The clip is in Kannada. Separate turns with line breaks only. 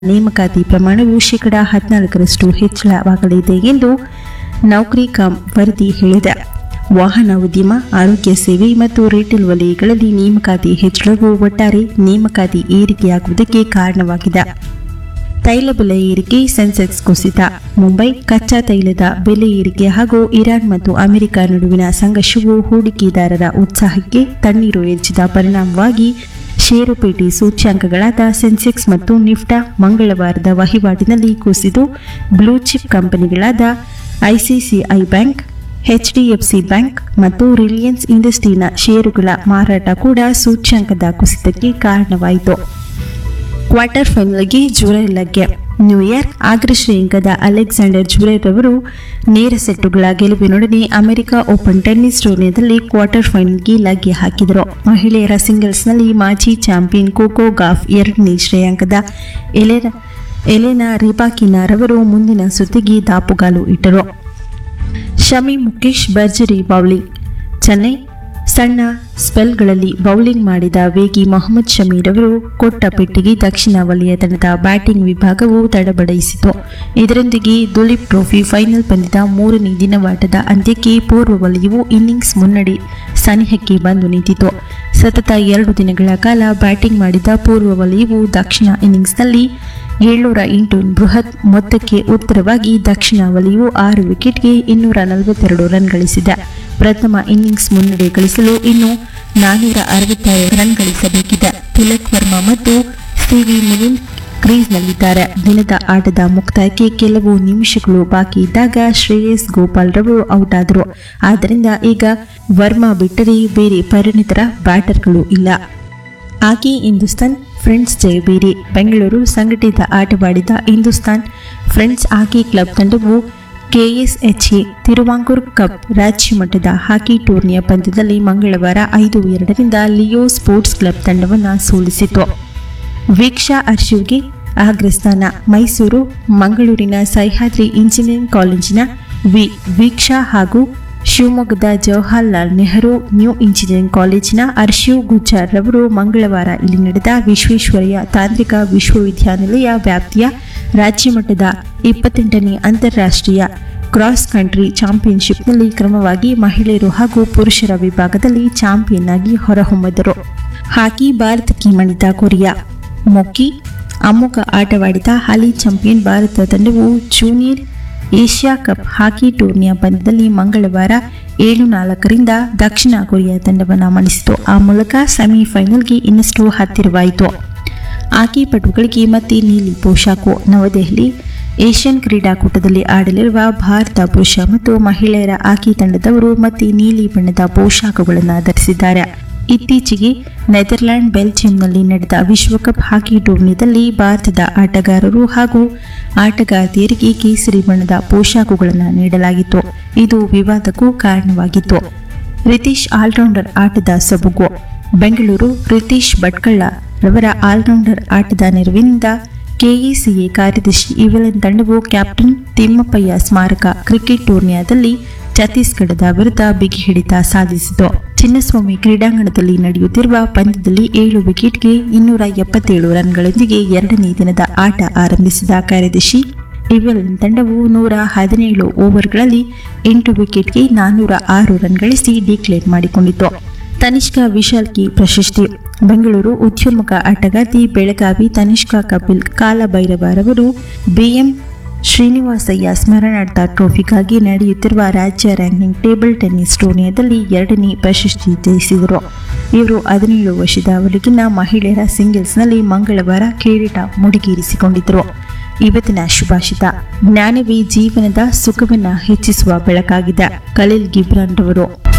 ನೇಮಕಾತಿ ಪ್ರಮಾಣವು ಶೇಕಡ ಹದಿನಾಲ್ಕರಷ್ಟು ಹೆಚ್ಚಳವಾಗಲಿದೆ ಎಂದು ನೌಕರಿ ಕಾಮ್ ವರದಿ ಹೇಳಿದೆ ವಾಹನ ಉದ್ಯಮ ಆರೋಗ್ಯ ಸೇವೆ ಮತ್ತು ರಿಟೇಲ್ ವಲಯಗಳಲ್ಲಿ ನೇಮಕಾತಿ ಹೆಚ್ಚಳವು ಒಟ್ಟಾರೆ ನೇಮಕಾತಿ ಏರಿಕೆಯಾಗುವುದಕ್ಕೆ ಕಾರಣವಾಗಿದೆ ತೈಲ ಬೆಲೆ ಏರಿಕೆ ಸೆನ್ಸೆಕ್ಸ್ ಕುಸಿತ ಮುಂಬೈ ಕಚ್ಚಾ ತೈಲದ ಬೆಲೆ ಏರಿಕೆ ಹಾಗೂ ಇರಾನ್ ಮತ್ತು ಅಮೆರಿಕ ನಡುವಿನ ಸಂಘರ್ಷವು ಹೂಡಿಕೆದಾರರ ಉತ್ಸಾಹಕ್ಕೆ ತಣ್ಣೀರು ಎರಚಿದ ಪರಿಣಾಮವಾಗಿ ಷೇರುಪೇಟೆ ಸೂಚ್ಯಾಂಕಗಳಾದ ಸೆನ್ಸೆಕ್ಸ್ ಮತ್ತು ನಿಫ್ಟಾ ಮಂಗಳವಾರದ ವಹಿವಾಟಿನಲ್ಲಿ ಕುಸಿದು ಬ್ಲೂ ಚಿಪ್ ಕಂಪನಿಗಳಾದ ಐಸಿಸಿಐ ಬ್ಯಾಂಕ್ ಎಚ್ಡಿಎಫ್ಸಿ ಬ್ಯಾಂಕ್ ಮತ್ತು ರಿಲಯನ್ಸ್ ಇಂಡಸ್ಟ್ರಿನ ಷೇರುಗಳ ಮಾರಾಟ ಕೂಡ ಸೂಚ್ಯಾಂಕದ ಕುಸಿತಕ್ಕೆ ಕಾರಣವಾಯಿತು ಕ್ವಾರ್ಟರ್ ಫೈನಲ್ಗೆ ಜುರೈ ಲಗ್ಗೆ ನ್ಯೂಯಾರ್ಕ್ ಅಗ್ರ ಶ್ರೇಯಾಂಕದ ಅಲೆಕ್ಸಾಂಡರ್ ಜುರೈರ್ ಅವರು ನೇರ ಸೆಟ್ಟುಗಳ ಗೆಲುವಿನೊಡನೆ ಅಮೆರಿಕ ಓಪನ್ ಟೆನ್ನಿಸ್ ಟೂರ್ನಿಯಲ್ಲಿ ಕ್ವಾರ್ಟರ್ ಫೈನಲ್ಗೆ ಲಗ್ಗೆ ಹಾಕಿದರು ಮಹಿಳೆಯರ ಸಿಂಗಲ್ಸ್ನಲ್ಲಿ ಮಾಜಿ ಚಾಂಪಿಯನ್ ಕೋಕೋ ಗಾಫ್ ಎರಡನೇ ಶ್ರೇಯಾಂಕದ ಎಲೆನ ಎಲೆನಾ ರಿಬಾಕಿನಾರವರು ಮುಂದಿನ ಸುತ್ತಿಗೆ ದಾಪುಗಾಲು ಇಟ್ಟರು ಶಮಿ ಮುಖೇಶ್ ಭರ್ಜರಿ ಬೌಲಿಂಗ್ ಚೆನ್ನೈ ಸಣ್ಣ ಸ್ಪೆಲ್ಗಳಲ್ಲಿ ಬೌಲಿಂಗ್ ಮಾಡಿದ ವೇಗಿ ಮೊಹಮ್ಮದ್ ಶಮೀರ್ ಅವರು ಕೊಟ್ಟ ಪೆಟ್ಟಿಗೆ ದಕ್ಷಿಣ ವಲಯ ತಂಡದ ಬ್ಯಾಟಿಂಗ್ ವಿಭಾಗವು ತಡಬಡಿಸಿತು ಇದರೊಂದಿಗೆ ದುಲೀಪ್ ಟ್ರೋಫಿ ಫೈನಲ್ ಪಂದ್ಯದ ಮೂರನೇ ದಿನವಾಟದ ಅಂತ್ಯಕ್ಕೆ ಪೂರ್ವ ವಲಯವು ಇನ್ನಿಂಗ್ಸ್ ಮುನ್ನಡೆ ಸನಿಹಕ್ಕೆ ಬಂದು ನಿಂತಿತು ಸತತ ಎರಡು ದಿನಗಳ ಕಾಲ ಬ್ಯಾಟಿಂಗ್ ಮಾಡಿದ ಪೂರ್ವ ವಲಯವು ದಕ್ಷಿಣ ಇನ್ನಿಂಗ್ಸ್ನಲ್ಲಿ ಏಳ್ನೂರ ಎಂಟು ಬೃಹತ್ ಮೊತ್ತಕ್ಕೆ ಉತ್ತರವಾಗಿ ದಕ್ಷಿಣ ವಲಯವು ಆರು ವಿಕೆಟ್ಗೆ ಇನ್ನೂರ ನಲವತ್ತೆರಡು ರನ್ ಗಳಿಸಿದೆ ಪ್ರಥಮ ಇನ್ನಿಂಗ್ಸ್ ಮುನ್ನಡೆ ಗಳಿಸಲು ಇನ್ನು ನಾನ್ನೂರ ಅರವತ್ತಾರು ರನ್ ಗಳಿಸಬೇಕಿದೆ ತಿಲಕ್ ವರ್ಮಾ ಮತ್ತು ಸಿವಿ ಮಿಲಿಂದ್ ಕ್ರೀಸ್ನಲ್ಲಿದ್ದಾರೆ ದಿನದ ಆಟದ ಮುಕ್ತಾಯಕ್ಕೆ ಕೆಲವು ನಿಮಿಷಗಳು ಬಾಕಿ ಇದ್ದಾಗ ಶ್ರೇಯಸ್ ಗೋಪಾಲ್ ರವರು ಔಟ್ ಆದರು ಆದ್ದರಿಂದ ಈಗ ವರ್ಮಾ ಬಿಟ್ಟರೆ ಬೇರೆ ಪರಿಣಿತರ ಬ್ಯಾಟರ್ಗಳು ಇಲ್ಲ ಆಗಿ ಹಿಂದೂಸ್ತಾನ್ ಫ್ರೆಂಡ್ಸ್ ಜಯಬೇರಿ ಬೆಂಗಳೂರು ಸಂಘಟಿತ ಆಟವಾಡಿದ ಹಿಂದೂಸ್ತಾನ್ ಫ್ರೆಂಡ್ಸ್ ಹಾಕಿ ಕ್ಲಬ್ ತಂಡವು ಕೆಎಸ್ಎಚ್ಎ ತಿರುವಾಂಕೂರ್ ಕಪ್ ರಾಜ್ಯ ಮಟ್ಟದ ಹಾಕಿ ಟೂರ್ನಿಯ ಪಂದ್ಯದಲ್ಲಿ ಮಂಗಳವಾರ ಐದು ಎರಡರಿಂದ ಲಿಯೋ ಸ್ಪೋರ್ಟ್ಸ್ ಕ್ಲಬ್ ತಂಡವನ್ನು ಸೋಲಿಸಿತು ವೀಕ್ಷಾ ಅರ್ಶಿವ್ಗೆ ಅಗ್ರಸ್ಥಾನ ಮೈಸೂರು ಮಂಗಳೂರಿನ ಸಹ್ಯಾದ್ರಿ ಇಂಜಿನಿಯರಿಂಗ್ ಕಾಲೇಜಿನ ವಿ ವೀಕ್ಷಾ ಹಾಗೂ ಶಿವಮೊಗ್ಗದ ಜವಾಹರ್ಲಾಲ್ ನೆಹರು ನ್ಯೂ ಇಂಜಿನಿಯರಿಂಗ್ ಕಾಲೇಜಿನ ಅರ್ಶಿವ್ ಗುಜ್ಜಾರ್ ರವರು ಮಂಗಳವಾರ ಇಲ್ಲಿ ನಡೆದ ವಿಶ್ವೇಶ್ವರಯ್ಯ ತಾಂತ್ರಿಕ ವಿಶ್ವವಿದ್ಯಾನಿಲಯ ವ್ಯಾಪ್ತಿಯ ರಾಜ್ಯಮಟ್ಟದ ಇಪ್ಪತ್ತೆಂಟನೇ ಅಂತಾರಾಷ್ಟ್ರೀಯ ಕ್ರಾಸ್ ಕಂಟ್ರಿ ಚಾಂಪಿಯನ್ಶಿಪ್ನಲ್ಲಿ ಕ್ರಮವಾಗಿ ಮಹಿಳೆಯರು ಹಾಗೂ ಪುರುಷರ ವಿಭಾಗದಲ್ಲಿ ಚಾಂಪಿಯನ್ ಆಗಿ ಹೊರಹೊಮ್ಮಿದರು ಹಾಕಿ ಭಾರತಕ್ಕೆ ಮಣಿದ ಕೊರಿಯಾ ಮೊಕ್ಕಿ ಅಮ್ಮುಖ ಆಟವಾಡಿದ ಹಾಲಿ ಚಾಂಪಿಯನ್ ಭಾರತ ತಂಡವು ಜೂನಿಯರ್ ಏಷ್ಯಾ ಕಪ್ ಹಾಕಿ ಟೂರ್ನಿಯ ಪಂದ್ಯದಲ್ಲಿ ಮಂಗಳವಾರ ಏಳು ನಾಲ್ಕರಿಂದ ದಕ್ಷಿಣ ಕೊರಿಯಾ ತಂಡವನ್ನು ಮಣಿಸಿತು ಆ ಮೂಲಕ ಸೆಮಿಫೈನಲ್ಗೆ ಇನ್ನಷ್ಟು ಹತ್ತಿರವಾಯಿತು ಹಾಕಿ ಪಟುಗಳಿಗೆ ಮತ್ತೆ ನೀಲಿ ಪೋಷಾಕು ನವದೆಹಲಿ ಏಷ್ಯನ್ ಕ್ರೀಡಾಕೂಟದಲ್ಲಿ ಆಡಲಿರುವ ಭಾರತ ಪುರುಷ ಮತ್ತು ಮಹಿಳೆಯರ ಹಾಕಿ ತಂಡದವರು ಮತ್ತೆ ನೀಲಿ ಬಣ್ಣದ ಪೋಷಾಕುಗಳನ್ನು ಧರಿಸಿದ್ದಾರೆ ಇತ್ತೀಚೆಗೆ ನೆದರ್ಲ್ಯಾಂಡ್ ಬೆಲ್ಜಿಯಂನಲ್ಲಿ ನಡೆದ ವಿಶ್ವಕಪ್ ಹಾಕಿ ಟೂರ್ನಿಯಲ್ಲಿ ಭಾರತದ ಆಟಗಾರರು ಹಾಗೂ ಆಟಗಾರ್ತಿಯರಿಗೆ ಕೇಸರಿ ಬಣ್ಣದ ಪೋಷಾಕುಗಳನ್ನು ನೀಡಲಾಗಿತ್ತು ಇದು ವಿವಾದಕ್ಕೂ ಕಾರಣವಾಗಿತ್ತು ರಿತೀಶ್ ಆಲ್ರೌಂಡರ್ ಆಟದ ಸೊಬಗು ಬೆಂಗಳೂರು ರಿತೀಶ್ ಭಟ್ಕಳ್ಳ ರವರ ಆಲ್ರೌಂಡರ್ ಆಟದ ನೆರವಿನಿಂದ ಕೆಇಸಿಎ ಕಾರ್ಯದರ್ಶಿ ಇವೆಲನ್ ತಂಡವು ಕ್ಯಾಪ್ಟನ್ ತಿಮ್ಮಪ್ಪಯ್ಯ ಸ್ಮಾರಕ ಕ್ರಿಕೆಟ್ ಟೂರ್ನಿಯಾದಲ್ಲಿ ಛತ್ತೀಸ್ಗಢದ ವಿರುದ್ಧ ಬಿಗಿ ಹಿಡಿತ ಸಾಧಿಸಿತು ಚಿನ್ನಸ್ವಾಮಿ ಕ್ರೀಡಾಂಗಣದಲ್ಲಿ ನಡೆಯುತ್ತಿರುವ ಪಂದ್ಯದಲ್ಲಿ ಏಳು ವಿಕೆಟ್ಗೆ ಇನ್ನೂರ ಎಪ್ಪತ್ತೇಳು ರನ್ಗಳೊಂದಿಗೆ ಎರಡನೇ ದಿನದ ಆಟ ಆರಂಭಿಸಿದ ಕಾರ್ಯದರ್ಶಿ ಇವೆಲನ್ ತಂಡವು ನೂರ ಹದಿನೇಳು ಓವರ್ಗಳಲ್ಲಿ ಎಂಟು ವಿಕೆಟ್ಗೆ ನಾನ್ನೂರ ಆರು ರನ್ ಗಳಿಸಿ ಡಿಕ್ಲೇರ್ ಮಾಡಿಕೊಂಡಿತು ತನಿಷ್ಕಾ ವಿಶಾಲ್ಕಿ ಪ್ರಶಸ್ತಿ ಬೆಂಗಳೂರು ಉದ್ಯೋನ್ಮುಖ ಆಟಗಾರ್ತಿ ಬೆಳಗಾವಿ ತನಿಷ್ಕಾ ಕಪಿಲ್ ಕಾಲಭೈರವರವರು ಬಿಎಂ ಶ್ರೀನಿವಾಸಯ್ಯ ಸ್ಮರಣಾರ್ಥ ಟ್ರೋಫಿಗಾಗಿ ನಡೆಯುತ್ತಿರುವ ರಾಜ್ಯ ರ್ಯಾಂಕಿಂಗ್ ಟೇಬಲ್ ಟೆನ್ನಿಸ್ ಟೂರ್ನಿಯಲ್ಲಿ ಎರಡನೇ ಪ್ರಶಸ್ತಿ ಜಯಿಸಿದರು ಇವರು ಹದಿನೇಳು ವರ್ಷದವರೆಗಿನ ಮಹಿಳೆಯರ ಸಿಂಗಲ್ಸ್ನಲ್ಲಿ ಮಂಗಳವಾರ ಕಿರೀಟ ಮುಡಿಗೇರಿಸಿಕೊಂಡಿದ್ದರು ಇವತ್ತಿನ ಶುಭಾಷಿತ ಜ್ಞಾನವೇ ಜೀವನದ ಸುಖವನ್ನು ಹೆಚ್ಚಿಸುವ ಬೆಳಕಾಗಿದೆ ಖಲೀಲ್ ಗಿಬ್ರಾನ್ ರವರು